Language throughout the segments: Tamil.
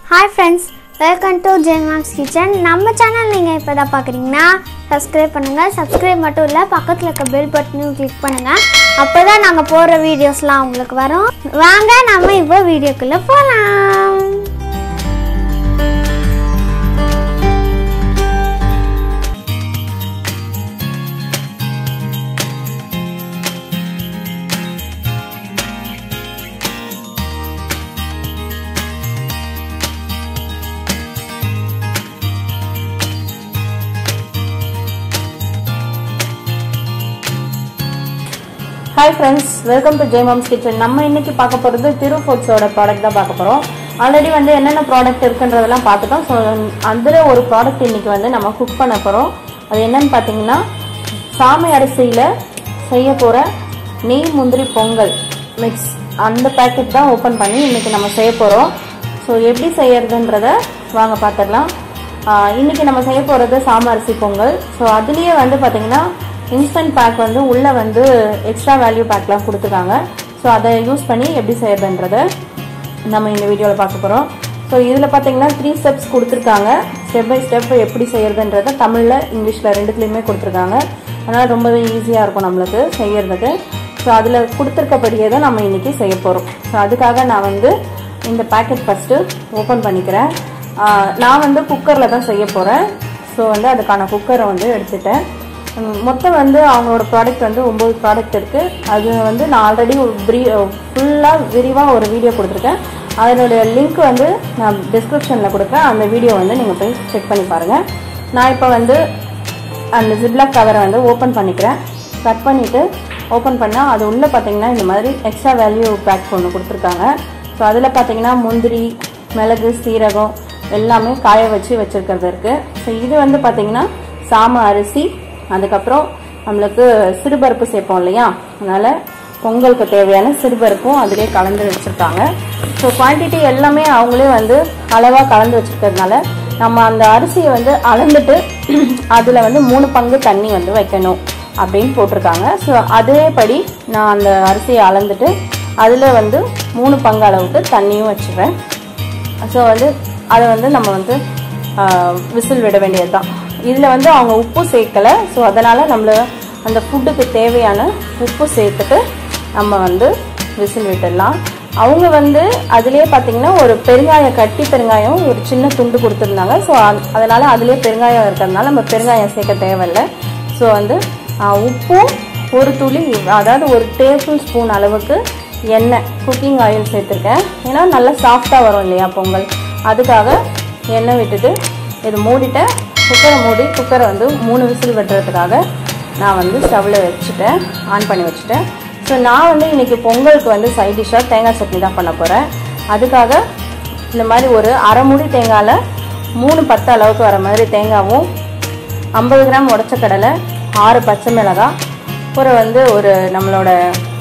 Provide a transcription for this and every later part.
ஹாய் ஃப்ரெண்ட்ஸ் வெல்கம் டு ஜெயமாம்ஸ் கிச்சன் நம்ம சேனல் நீங்கள் இப்போ தான் பார்க்குறீங்கன்னா சப்ஸ்கிரைப் பண்ணுங்கள் சப்ஸ்கிரைப் மட்டும் இல்லை பக்கத்தில் இருக்க பெல் பட்டனையும் கிளிக் பண்ணுங்கள் அப்போ தான் நாங்கள் போடுற வீடியோஸ்லாம் உங்களுக்கு வரும் வாங்க நம்ம இப்போ வீடியோக்குள்ளே போகலாம் ஹாய் ஃப்ரெண்ட்ஸ் வெல்கம் டு ஜெய்மாம்ஸ் கிச்சன் நம்ம இன்னைக்கு பார்க்க போகிறது திரு ஃபுட்ஸோட ப்ராடக்ட் தான் பார்க்க போகிறோம் ஆல்ரெடி வந்து என்னென்ன ப்ராடக்ட் இருக்குன்றதெல்லாம் பார்த்துட்டோம் ஸோ அதில் ஒரு ப்ராடக்ட் இன்னைக்கு வந்து நம்ம குக் பண்ண போகிறோம் அது என்னன்னு பார்த்தீங்கன்னா சாமை அரிசியில் செய்ய போகிற நெய் முந்திரி பொங்கல் மிக்ஸ் அந்த பேக்கெட் தான் ஓப்பன் பண்ணி இன்னைக்கு நம்ம செய்ய போகிறோம் ஸோ எப்படி செய்யறதுன்றத வாங்க பார்த்துடலாம் ஆஹ் இன்னைக்கு நம்ம செய்ய போகிறது சாமை அரிசி பொங்கல் ஸோ அதுலேயே வந்து பார்த்தீங்கன்னா இன்ஸ்டன்ட் பேக் வந்து உள்ளே வந்து எக்ஸ்ட்ரா வேல்யூ பேக்லாம் கொடுத்துருக்காங்க ஸோ அதை யூஸ் பண்ணி எப்படி செய்யறதுன்றத நம்ம இந்த வீடியோவில் பார்க்க போகிறோம் ஸோ இதில் பார்த்தீங்கன்னா த்ரீ ஸ்டெப்ஸ் கொடுத்துருக்காங்க ஸ்டெப் பை ஸ்டெப் எப்படி செய்யறதுன்றத தமிழில் இங்கிலீஷில் ரெண்டுத்துலேயுமே கொடுத்துருக்காங்க அதனால் ரொம்பவே ஈஸியாக இருக்கும் நம்மளுக்கு செய்யறதுக்கு ஸோ அதில் கொடுத்துருக்கபடியே தான் நம்ம இன்றைக்கி செய்ய போகிறோம் ஸோ அதுக்காக நான் வந்து இந்த பேக்கெட் ஃபஸ்ட்டு ஓப்பன் பண்ணிக்கிறேன் ஆஹ் நான் வந்து குக்கரில் தான் செய்ய போகிறேன் ஸோ வந்து அதுக்கான குக்கரை வந்து எடுத்துட்டேன் உம், மொத்தம் வந்து அவங்களோட ப்ராடக்ட் வந்து ஒம்பது ப்ராடக்ட் இருக்குது அது வந்து நான் ஆல்ரெடி ஒரு ப்ரீ ஃபுல்லாக விரிவாக ஒரு வீடியோ கொடுத்துருக்கேன் அதனுடைய லிங்க் வந்து நான் டிஸ்கிரிப்ஷனில் கொடுக்குறேன் அந்த வீடியோ வந்து நீங்கள் போய் செக் பண்ணி பாருங்கள் நான் இப்போ வந்து அந்த ஜிப்லாக் கவரை வந்து ஓப்பன் பண்ணிக்கிறேன் கட் பண்ணிவிட்டு ஓப்பன் பண்ணால் அது உள்ளே பார்த்தீங்கன்னா இந்த மாதிரி எக்ஸ்ட்ரா வேல்யூ பேக் ஒன்று கொடுத்துருக்காங்க ஸோ அதில் பார்த்தீங்கன்னா முந்திரி மிளகு சீரகம் எல்லாமே காய வச்சு வச்சுருக்கிறது இருக்குது ஸோ இது வந்து பார்த்தீங்கன்னா சாம அரிசி அதுக்கப்புறம் நம்மளுக்கு சிறுபருப்பு சேர்ப்போம் இல்லையா அதனால் பொங்கலுக்கு தேவையான சிறுபருப்பும் அதிலே கலந்து வச்சுருக்காங்க ஸோ குவான்டிட்டி எல்லாமே அவங்களே வந்து அளவாக கலந்து வச்சுருக்கிறதுனால நம்ம அந்த அரிசியை வந்து அளந்துட்டு அதில் வந்து மூணு பங்கு தண்ணி வந்து வைக்கணும் அப்படின்னு போட்டிருக்காங்க ஸோ அதேபடி நான் அந்த அரிசியை அளந்துட்டு அதில் வந்து மூணு பங்கு அளவுக்கு தண்ணியும் வச்சுருவேன் ஸோ வந்து அதை வந்து நம்ம வந்து விசில் விட வேண்டியது தான் இதில் வந்து அவங்க உப்பு சேர்க்கலை ஸோ அதனால் நம்மள அந்த ஃபுட்டுக்கு தேவையான உப்பு சேர்த்துட்டு நம்ம வந்து விசில் விட்டுடலாம் அவங்க வந்து அதிலே பார்த்தீங்கன்னா ஒரு பெருங்காயம் கட்டி பெருங்காயம் ஒரு சின்ன துண்டு கொடுத்துருந்தாங்க ஸோ அதனால் அதிலே பெருங்காயம் இருக்கிறதுனால நம்ம பெருங்காயம் சேர்க்க தேவையில்லை ஸோ வந்து ஆஹ், உப்பும் ஒரு துளி அதாவது ஒரு டேபிள் ஸ்பூன் அளவுக்கு எண்ணெய் குக்கிங் ஆயில் சேர்த்துருக்கேன் ஏன்னா நல்லா சாஃப்டாக வரும் இல்லையா பொங்கல் அதுக்காக எண்ணெய் விட்டுட்டு இது மூடிட்டேன் குக்கரை மூடி குக்கரை வந்து மூணு விசில் வெட்டுறதுக்காக நான் வந்து ஸ்டவ்வில் வச்சுட்டேன் ஆன் பண்ணி வச்சுட்டேன் ஸோ நான் வந்து இன்றைக்கி பொங்கலுக்கு வந்து சைட் டிஷ்ஷாக தேங்காய் சட்னி தான் பண்ண போகிறேன் அதுக்காக இந்த மாதிரி ஒரு அரை மூடி தேங்காயில் மூணு பத்து அளவுக்கு வர மாதிரி தேங்காவும் ஐம்பது கிராம் உடச்ச கடலை ஆறு பச்சை மிளகாய் ஒரு வந்து ஒரு நம்மளோட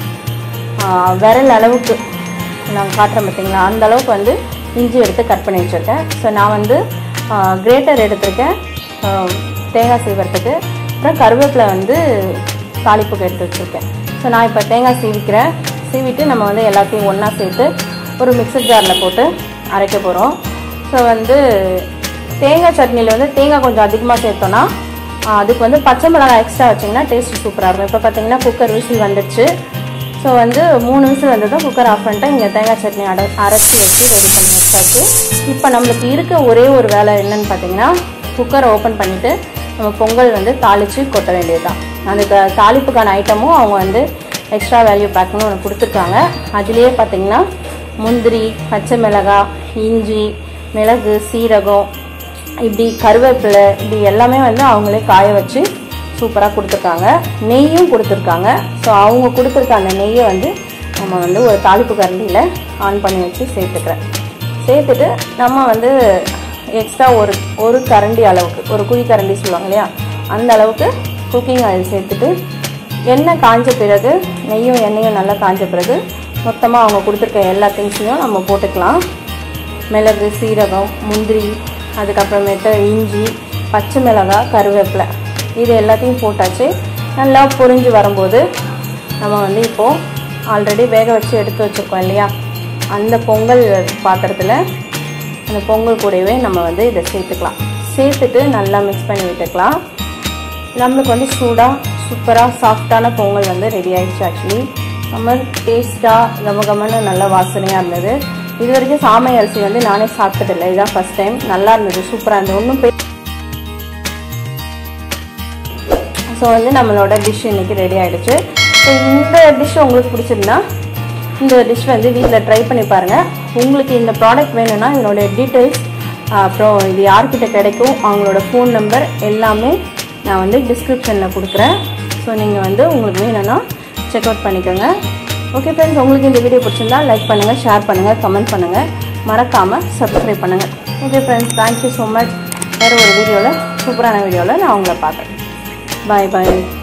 ஆ, விரல் அளவுக்கு நான் காட்டுறேன் பார்த்தீங்களா அந்த அளவுக்கு வந்து இஞ்சி எடுத்து கட் பண்ணி வச்சுருக்கேன் ஸோ நான் வந்து கிரேட்டர் எடுத்திருக்கேன் ஆ, தேங்காய் சீவறதுக்கு அப்புறம் கருவேப்பிலை வந்து தாளிப்புக்கு எடுத்து வச்சுருக்கேன் ஸோ நான் இப்போ தேங்காய் சீவிக்கிறேன் சீவிட்டு நம்ம வந்து எல்லாத்தையும் ஒன்றா சேர்த்து ஒரு மிக்சர் ஜாரில் போட்டு அரைக்க போகிறோம் ஸோ வந்து தேங்காய் சட்னியில் வந்து தேங்காய் கொஞ்சம் அதிகமாக சேர்த்தோன்னா ஆ, அதுக்கு வந்து பச்சை மிளகாய் எக்ஸ்ட்ரா வச்சிங்கன்னா டேஸ்ட் சூப்பராக இருக்கும் இப்போ பார்த்தீங்கன்னா குக்கர் விசில் வந்துடுச்சு ஸோ வந்து மூணு விசில் வந்ததும் குக்கர் ஆஃப் பண்ணிட்டு இங்கே தேங்காய் சட்னி அட அரைச்சி வச்சு ரெடி பண்ணி வச்சாச்சு இப்போ நம்மளுக்கு இருக்க ஒரே ஒரு வேலை என்னன்னு பார்த்தீங்கன்னா குக்கரை ஓப்பன் பண்ணிவிட்டு நம்ம பொங்கல் வந்து தாளித்து கொட்ட வேண்டியது தான் அதுக்கு தாளிப்புக்கான ஐட்டமும் அவங்க வந்து எக்ஸ்ட்ரா வேல்யூ பேக்னு ஒன்று கொடுத்துருக்காங்க அதுலேயே பார்த்தீங்கன்னா முந்திரி பச்சை மிளகாய் இஞ்சி மிளகு சீரகம் இப்படி கருவேப்பிலை இப்படி எல்லாமே வந்து அவங்களே காய வச்சு சூப்பராக கொடுத்துருக்காங்க நெய்யும் கொடுத்துருக்காங்க ஸோ அவங்க கொடுத்துருக்க அந்த நெய்யை வந்து நம்ம வந்து ஒரு தாளிப்பு கரண்டியில் ஆன் பண்ணி வச்சு சேர்த்துக்கிறேன் சேர்த்துட்டு நம்ம வந்து எக்ஸ்ட்ரா ஒரு ஒரு கரண்டி அளவுக்கு ஒரு குழி கரண்டி சொல்லுவாங்க இல்லையா அந்த அளவுக்கு குக்கிங் ஆயில் சேர்த்துட்டு எண்ணெய் காஞ்ச பிறகு நெய்யும் எண்ணெயும் நல்லா காஞ்ச பிறகு மொத்தமாக அவங்க கொடுத்துருக்க எல்லா திங்ஸையும் நம்ம போட்டுக்கலாம் மிளகு சீரகம் முந்திரி அதுக்கப்புறமேட்டு இஞ்சி பச்சை மிளகாய் கருவேப்பிலை இது எல்லாத்தையும் போட்டாச்சு நல்லா பொரிஞ்சு வரும்போது நம்ம வந்து இப்போது ஆல்ரெடி வேக வச்சு எடுத்து வச்சுருக்கோம் இல்லையா அந்த பொங்கல் பாத்திரத்தில் அந்த பொங்கல் கூடவே நம்ம வந்து இதை சேர்த்துக்கலாம் சேர்த்துட்டு நல்லா மிக்ஸ் பண்ணி விட்டுக்கலாம் நம்மளுக்கு வந்து சூடாக சூப்பராக சாஃப்டான பொங்கல் வந்து ரெடி ஆயிடுச்சு ஆக்சுவலி நம்ம டேஸ்ட்டாக கம கமன்னு நல்ல வாசனையாக இருந்தது இது வரைக்கும் சாமை அரிசி வந்து நானே சாப்பிட்டதில்லை இதான் ஃபஸ்ட் டைம் நல்லா இருந்தது சூப்பராக இருந்தது ஒன்றும் ஸோ வந்து நம்மளோட டிஷ் இன்னைக்கு ரெடி ஆயிடுச்சு ஸோ இந்த டிஷ் உங்களுக்கு பிடிச்சிருந்தா இந்த டிஷ் வந்து வீட்டில் ட்ரை பண்ணி பாருங்கள் உங்களுக்கு இந்த ப்ராடக்ட் வேணும்னா இதனோட டீட்டெயில்ஸ் அப்புறம் இது யார்கிட்ட கிடைக்கும் அவங்களோட ஃபோன் நம்பர் எல்லாமே நான் வந்து டிஸ்கிரிப்ஷனில் கொடுக்குறேன் ஸோ நீங்கள் வந்து உங்களுக்கு வேணும்னா செக் அவுட் பண்ணிக்கோங்க ஓகே ஃப்ரெண்ட்ஸ் உங்களுக்கு இந்த வீடியோ பிடிச்சிருந்தா லைக் பண்ணுங்கள் ஷேர் பண்ணுங்கள் கமெண்ட் பண்ணுங்கள் மறக்காமல் சப்ஸ்கிரைப் பண்ணுங்கள் okay friends thank you so much வேறு ஒரு வீடியோவில் சூப்பரான வீடியோவில் நான் உங்களை பார்க்குறேன் பாய் பாய்